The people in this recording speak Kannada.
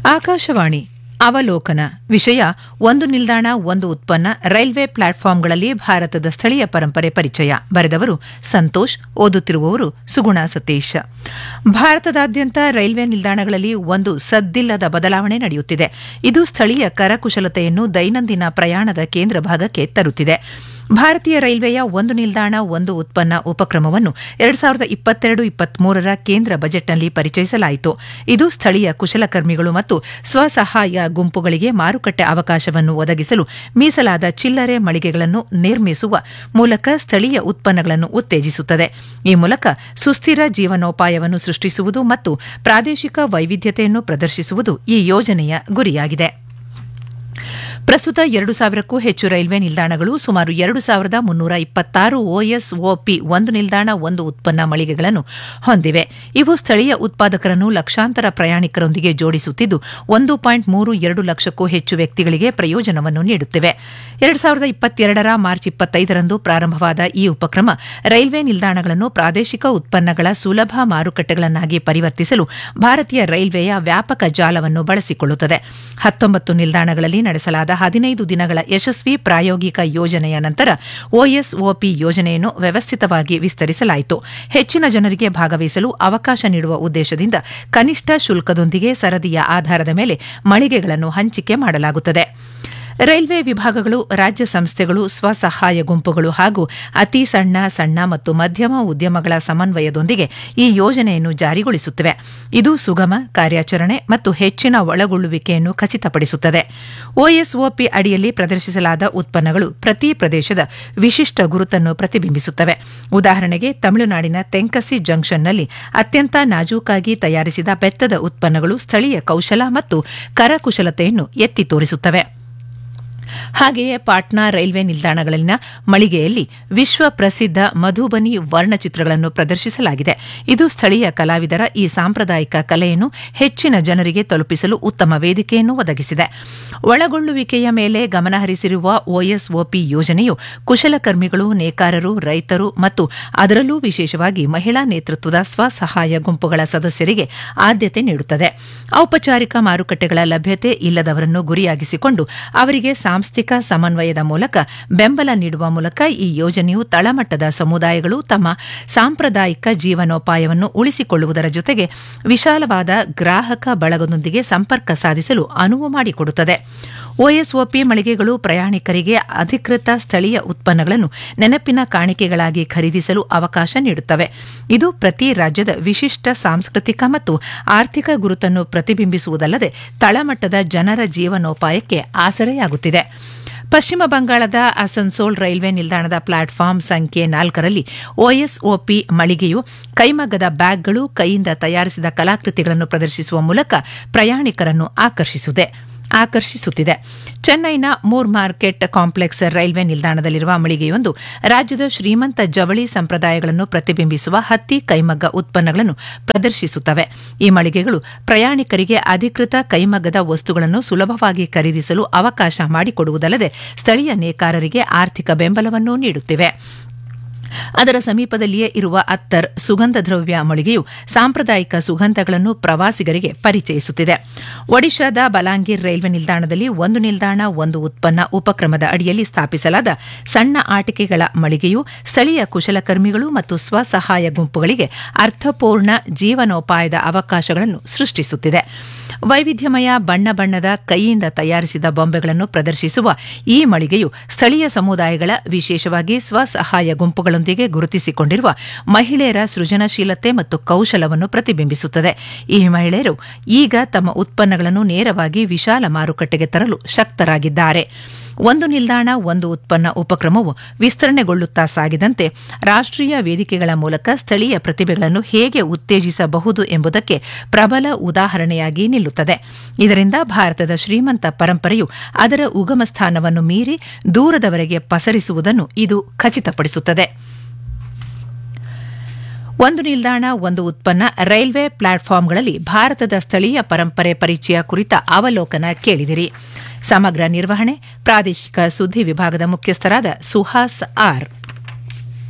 ಆಕಾಶವಾಣಿ ಅವಲೋಕನ ವಿಷಯ ಒಂದು ನಿಲ್ದಾಣ ಒಂದು ಉತ್ಪನ್ನ ರೈಲ್ವೆ ಪ್ಲಾಟ್ಫಾರ್ಮ್ಗಳಲ್ಲಿ ಭಾರತದ ಸ್ಥಳೀಯ ಪರಂಪರೆ ಪರಿಚಯ ಬರೆದವರು ಸಂತೋಷ್ ಓದುತ್ತಿರುವವರು ಸುಗುಣ ಸತೀಶ್ ಭಾರತದಾದ್ಯಂತ ರೈಲ್ವೆ ನಿಲ್ದಾಣಗಳಲ್ಲಿ ಒಂದು ಸದ್ದಿಲ್ಲದ ಬದಲಾವಣೆ ನಡೆಯುತ್ತಿದೆ ಇದು ಸ್ಥಳೀಯ ಕರಕುಶಲತೆಯನ್ನು ದೈನಂದಿನ ಪ್ರಯಾಣದ ಕೇಂದ್ರ ಭಾಗಕ್ಕೆ ತರುತ್ತಿದೆ ಭಾರತೀಯ ರೈಲ್ವೆಯ ಒಂದು ನಿಲ್ದಾಣ ಒಂದು ಉತ್ಪನ್ನ ಉಪಕ್ರಮವನ್ನು ಎರಡ್ ಸಾವಿರದ ಇಪ್ಪತ್ತೆರಡು ಇಪ್ಪತ್ಮೂರರ ಕೇಂದ್ರ ಬಜೆಟ್ನಲ್ಲಿ ಪರಿಚಯಿಸಲಾಯಿತು ಇದು ಸ್ಥಳೀಯ ಕುಶಲಕರ್ಮಿಗಳು ಮತ್ತು ಸ್ವಸಹಾಯ ಗುಂಪುಗಳಿಗೆ ಮಾರುಕಟ್ಟೆ ಅವಕಾಶವನ್ನು ಒದಗಿಸಲು ಮೀಸಲಾದ ಚಿಲ್ಲರೆ ಮಳಿಗೆಗಳನ್ನು ನಿರ್ಮಿಸುವ ಮೂಲಕ ಸ್ಥಳೀಯ ಉತ್ಪನ್ನಗಳನ್ನು ಉತ್ತೇಜಿಸುತ್ತದೆ ಈ ಮೂಲಕ ಸುಸ್ಥಿರ ಜೀವನೋಪಾಯವನ್ನು ಸೃಷ್ಟಿಸುವುದು ಮತ್ತು ಪ್ರಾದೇಶಿಕ ವೈವಿಧ್ಯತೆಯನ್ನು ಪ್ರದರ್ಶಿಸುವುದು ಈ ಯೋಜನೆಯ ಗುರಿಯಾಗಿದೆ ಪ್ರಸ್ತುತ ಎರಡು ಸಾವಿರಕ್ಕೂ ಹೆಚ್ಚು ರೈಲ್ವೆ ನಿಲ್ದಾಣಗಳು ಸುಮಾರು ಎರಡು ಸಾವಿರದ ಮುನ್ನೂರ ಇಪ್ಪತ್ತಾರು ಒಎಸ್ಒಪಿ ಒಂದು ನಿಲ್ದಾಣ ಒಂದು ಉತ್ಪನ್ನ ಮಳಿಗೆಗಳನ್ನು ಹೊಂದಿವೆ ಇವು ಸ್ಥಳೀಯ ಉತ್ಪಾದಕರನ್ನು ಲಕ್ಷಾಂತರ ಪ್ರಯಾಣಿಕರೊಂದಿಗೆ ಜೋಡಿಸುತ್ತಿದ್ದು ಒಂದು ಪಾಯಿಂಟ್ ಮೂರು ಎರಡು ಲಕ್ಷಕ್ಕೂ ಹೆಚ್ಚು ವ್ಯಕ್ತಿಗಳಿಗೆ ಪ್ರಯೋಜನವನ್ನು ನೀಡುತ್ತಿವೆ ಎರಡು ಸಾವಿರದ ಇಪ್ಪತ್ತೆರಡರ ಮಾರ್ಚ್ ಇಪ್ಪತ್ತೈದರಂದು ಪ್ರಾರಂಭವಾದ ಈ ಉಪಕ್ರಮ ರೈಲ್ವೆ ನಿಲ್ದಾಣಗಳನ್ನು ಪ್ರಾದೇಶಿಕ ಉತ್ಪನ್ನಗಳ ಸುಲಭ ಮಾರುಕಟ್ಟೆಗಳನ್ನಾಗಿ ಪರಿವರ್ತಿಸಲು ಭಾರತೀಯ ರೈಲ್ವೆಯ ವ್ಯಾಪಕ ಜಾಲವನ್ನು ಬಳಸಿಕೊಳ್ಳುತ್ತದೆ ಹತ್ತೊಂಬತ್ತು ನಿಲ್ದಾಣಗಳಲ್ಲಿ ನಡೆಸಲಾದ ಹದಿನೈದು ದಿನಗಳ ಯಶಸ್ವಿ ಪ್ರಾಯೋಗಿಕ ಯೋಜನೆಯ ನಂತರ ಒಎಸ್ಒಪಿ ಯೋಜನೆಯನ್ನು ವ್ಯವಸ್ಥಿತವಾಗಿ ವಿಸ್ತರಿಸಲಾಯಿತು ಹೆಚ್ಚಿನ ಜನರಿಗೆ ಭಾಗವಹಿಸಲು ಅವಕಾಶ ನೀಡುವ ಉದ್ದೇಶದಿಂದ ಕನಿಷ್ಠ ಶುಲ್ಕದೊಂದಿಗೆ ಸರದಿಯ ಆಧಾರದ ಮೇಲೆ ಮಳಿಗೆಗಳನ್ನು ಹಂಚಿಕೆ ಮಾಡಲಾಗುತ್ತದೆ ರೈಲ್ವೆ ವಿಭಾಗಗಳು ರಾಜ್ಯ ಸಂಸ್ಥೆಗಳು ಸ್ವಸಹಾಯ ಗುಂಪುಗಳು ಹಾಗೂ ಅತಿ ಸಣ್ಣ ಸಣ್ಣ ಮತ್ತು ಮಧ್ಯಮ ಉದ್ಯಮಗಳ ಸಮನ್ವಯದೊಂದಿಗೆ ಈ ಯೋಜನೆಯನ್ನು ಜಾರಿಗೊಳಿಸುತ್ತಿವೆ ಇದು ಸುಗಮ ಕಾರ್ಯಾಚರಣೆ ಮತ್ತು ಹೆಚ್ಚಿನ ಒಳಗೊಳ್ಳುವಿಕೆಯನ್ನು ಖಚಿತಪಡಿಸುತ್ತದೆ ಒಎಸ್ಒಪಿ ಅಡಿಯಲ್ಲಿ ಪ್ರದರ್ಶಿಸಲಾದ ಉತ್ಪನ್ನಗಳು ಪ್ರತಿ ಪ್ರದೇಶದ ವಿಶಿಷ್ಟ ಗುರುತನ್ನು ಪ್ರತಿಬಿಂಬಿಸುತ್ತವೆ ಉದಾಹರಣೆಗೆ ತಮಿಳುನಾಡಿನ ತೆಂಕಸಿ ಜಂಕ್ಷನ್ನಲ್ಲಿ ಅತ್ಯಂತ ನಾಜೂಕಾಗಿ ತಯಾರಿಸಿದ ಬೆತ್ತದ ಉತ್ಪನ್ನಗಳು ಸ್ಥಳೀಯ ಕೌಶಲ ಮತ್ತು ಕರಕುಶಲತೆಯನ್ನು ಎತ್ತಿ ತೋರಿಸುತ್ತವೆ ಹಾಗೆಯೇ ಪಾಟ್ನಾ ರೈಲ್ವೆ ನಿಲ್ದಾಣಗಳಲ್ಲಿನ ಮಳಿಗೆಯಲ್ಲಿ ವಿಶ್ವ ಪ್ರಸಿದ್ಧ ಮಧುಬನಿ ವರ್ಣಚಿತ್ರಗಳನ್ನು ಪ್ರದರ್ಶಿಸಲಾಗಿದೆ ಇದು ಸ್ಥಳೀಯ ಕಲಾವಿದರ ಈ ಸಾಂಪ್ರದಾಯಿಕ ಕಲೆಯನ್ನು ಹೆಚ್ಚಿನ ಜನರಿಗೆ ತಲುಪಿಸಲು ಉತ್ತಮ ವೇದಿಕೆಯನ್ನು ಒದಗಿಸಿದೆ ಒಳಗೊಳ್ಳುವಿಕೆಯ ಮೇಲೆ ಗಮನಹರಿಸಿರುವ ಒಎಸ್ಒಪಿ ಯೋಜನೆಯು ಕುಶಲಕರ್ಮಿಗಳು ನೇಕಾರರು ರೈತರು ಮತ್ತು ಅದರಲ್ಲೂ ವಿಶೇಷವಾಗಿ ಮಹಿಳಾ ನೇತೃತ್ವದ ಸ್ವಸಹಾಯ ಗುಂಪುಗಳ ಸದಸ್ಯರಿಗೆ ಆದ್ಯತೆ ನೀಡುತ್ತದೆ ಔಪಚಾರಿಕ ಮಾರುಕಟ್ಟೆಗಳ ಲಭ್ಯತೆ ಇಲ್ಲದವರನ್ನು ಗುರಿಯಾಗಿಸಿಕೊಂಡು ಅವರಿಗೆ ಸಾಂಸ್ಥಿಕ ಸಮನ್ವಯದ ಮೂಲಕ ಬೆಂಬಲ ನೀಡುವ ಮೂಲಕ ಈ ಯೋಜನೆಯು ತಳಮಟ್ಟದ ಸಮುದಾಯಗಳು ತಮ್ಮ ಸಾಂಪ್ರದಾಯಿಕ ಜೀವನೋಪಾಯವನ್ನು ಉಳಿಸಿಕೊಳ್ಳುವುದರ ಜೊತೆಗೆ ವಿಶಾಲವಾದ ಗ್ರಾಹಕ ಬಳಗದೊಂದಿಗೆ ಸಂಪರ್ಕ ಸಾಧಿಸಲು ಅನುವು ಮಾಡಿಕೊಡುತ್ತದೆ ಒಎಸ್ಒಪಿ ಮಳಿಗೆಗಳು ಪ್ರಯಾಣಿಕರಿಗೆ ಅಧಿಕೃತ ಸ್ಥಳೀಯ ಉತ್ಪನ್ನಗಳನ್ನು ನೆನಪಿನ ಕಾಣಿಕೆಗಳಾಗಿ ಖರೀದಿಸಲು ಅವಕಾಶ ನೀಡುತ್ತವೆ ಇದು ಪ್ರತಿ ರಾಜ್ಯದ ವಿಶಿಷ್ಟ ಸಾಂಸ್ಕೃತಿಕ ಮತ್ತು ಆರ್ಥಿಕ ಗುರುತನ್ನು ಪ್ರತಿಬಿಂಬಿಸುವುದಲ್ಲದೆ ತಳಮಟ್ಟದ ಜನರ ಜೀವನೋಪಾಯಕ್ಕೆ ಆಸರೆಯಾಗುತ್ತಿದೆ ಪಶ್ಚಿಮ ಬಂಗಾಳದ ಅಸನ್ಸೋಲ್ ರೈಲ್ವೆ ನಿಲ್ದಾಣದ ಪ್ಲಾಟ್ಫಾರ್ಮ್ ಸಂಖ್ಯೆ ನಾಲ್ಕರಲ್ಲಿ ಒಎಸ್ಒಪಿ ಮಳಿಗೆಯು ಕೈಮಗ್ಗದ ಬ್ಯಾಗ್ಗಳು ಕೈಯಿಂದ ತಯಾರಿಸಿದ ಕಲಾಕೃತಿಗಳನ್ನು ಪ್ರದರ್ಶಿಸುವ ಮೂಲಕ ಪ್ರಯಾಣಿಕರನ್ನು ಆಕರ್ಷಿಸಿದೆ ಆಕರ್ಷಿಸುತ್ತಿದೆ ಚೆನ್ನೈನ ಮೂರ್ ಮಾರ್ಕೆಟ್ ಕಾಂಪ್ಲೆಕ್ಸ್ ರೈಲ್ವೆ ನಿಲ್ದಾಣದಲ್ಲಿರುವ ಮಳಿಗೆಯೊಂದು ರಾಜ್ಯದ ಶ್ರೀಮಂತ ಜವಳಿ ಸಂಪ್ರದಾಯಗಳನ್ನು ಪ್ರತಿಬಿಂಬಿಸುವ ಹತ್ತಿ ಕೈಮಗ್ಗ ಉತ್ಪನ್ನಗಳನ್ನು ಪ್ರದರ್ಶಿಸುತ್ತವೆ ಈ ಮಳಿಗೆಗಳು ಪ್ರಯಾಣಿಕರಿಗೆ ಅಧಿಕೃತ ಕೈಮಗ್ಗದ ವಸ್ತುಗಳನ್ನು ಸುಲಭವಾಗಿ ಖರೀದಿಸಲು ಅವಕಾಶ ಮಾಡಿಕೊಡುವುದಲ್ಲದೆ ಸ್ಥಳೀಯ ನೇಕಾರರಿಗೆ ಆರ್ಥಿಕ ಬೆಂಬಲವನ್ನು ನೀಡುತ್ತಿವೆ ಅದರ ಸಮೀಪದಲ್ಲಿಯೇ ಇರುವ ಅತ್ತರ್ ಸುಗಂಧ ದ್ರವ್ಯ ಮಳಿಗೆಯು ಸಾಂಪ್ರದಾಯಿಕ ಸುಗಂಧಗಳನ್ನು ಪ್ರವಾಸಿಗರಿಗೆ ಪರಿಚಯಿಸುತ್ತಿದೆ ಒಡಿಶಾದ ಬಲಾಂಗೀರ್ ರೈಲ್ವೆ ನಿಲ್ದಾಣದಲ್ಲಿ ಒಂದು ನಿಲ್ದಾಣ ಒಂದು ಉತ್ಪನ್ನ ಉಪಕ್ರಮದ ಅಡಿಯಲ್ಲಿ ಸ್ಥಾಪಿಸಲಾದ ಸಣ್ಣ ಆಟಿಕೆಗಳ ಮಳಿಗೆಯು ಸ್ಥಳೀಯ ಕುಶಲಕರ್ಮಿಗಳು ಮತ್ತು ಸ್ವಸಹಾಯ ಗುಂಪುಗಳಿಗೆ ಅರ್ಥಪೂರ್ಣ ಜೀವನೋಪಾಯದ ಅವಕಾಶಗಳನ್ನು ಸೃಷ್ಟಿಸುತ್ತಿದೆ ವೈವಿಧ್ಯಮಯ ಬಣ್ಣ ಬಣ್ಣದ ಕೈಯಿಂದ ತಯಾರಿಸಿದ ಬೊಂಬೆಗಳನ್ನು ಪ್ರದರ್ಶಿಸುವ ಈ ಮಳಿಗೆಯು ಸ್ಥಳೀಯ ಸಮುದಾಯಗಳ ವಿಶೇಷವಾಗಿ ಸ್ವಸಹಾಯ ಗುಂಪುಗಳೊಂದಿಗೆ ಗುರುತಿಸಿಕೊಂಡಿರುವ ಮಹಿಳೆಯರ ಸೃಜನಶೀಲತೆ ಮತ್ತು ಕೌಶಲವನ್ನು ಪ್ರತಿಬಿಂಬಿಸುತ್ತದೆ ಈ ಮಹಿಳೆಯರು ಈಗ ತಮ್ಮ ಉತ್ಪನ್ನಗಳನ್ನು ನೇರವಾಗಿ ವಿಶಾಲ ಮಾರುಕಟ್ಟೆಗೆ ತರಲು ಶಕ್ತರಾಗಿದ್ದಾರೆ ಒಂದು ನಿಲ್ದಾಣ ಒಂದು ಉತ್ಪನ್ನ ಉಪಕ್ರಮವು ವಿಸ್ತರಣೆಗೊಳ್ಳುತ್ತಾ ಸಾಗಿದಂತೆ ರಾಷ್ಟ್ರೀಯ ವೇದಿಕೆಗಳ ಮೂಲಕ ಸ್ಥಳೀಯ ಪ್ರತಿಭೆಗಳನ್ನು ಹೇಗೆ ಉತ್ತೇಜಿಸಬಹುದು ಎಂಬುದಕ್ಕೆ ಪ್ರಬಲ ಉದಾಹರಣೆಯಾಗಿ ನಿಲ್ಲುತ್ತದೆ ಇದರಿಂದ ಭಾರತದ ಶ್ರೀಮಂತ ಪರಂಪರೆಯು ಅದರ ಉಗಮ ಸ್ಥಾನವನ್ನು ಮೀರಿ ದೂರದವರೆಗೆ ಪಸರಿಸುವುದನ್ನು ಇದು ಖಚಿತಪಡಿಸುತ್ತದೆ ಒಂದು ನಿಲ್ದಾಣ ಒಂದು ಉತ್ಪನ್ನ ರೈಲ್ವೆ ಪ್ಲಾಟ್ಫಾರ್ಮ್ಗಳಲ್ಲಿ ಭಾರತದ ಸ್ಥಳೀಯ ಪರಂಪರೆ ಪರಿಚಯ ಕುರಿತ ಅವಲೋಕನ ಕೇಳಿದಿರಿ ಸಮಗ್ರ ನಿರ್ವಹಣೆ ಪ್ರಾದೇಶಿಕ ಸುದ್ದಿ ವಿಭಾಗದ ಮುಖ್ಯಸ್ಥರಾದ ಸುಹಾಸ್ ಆರ್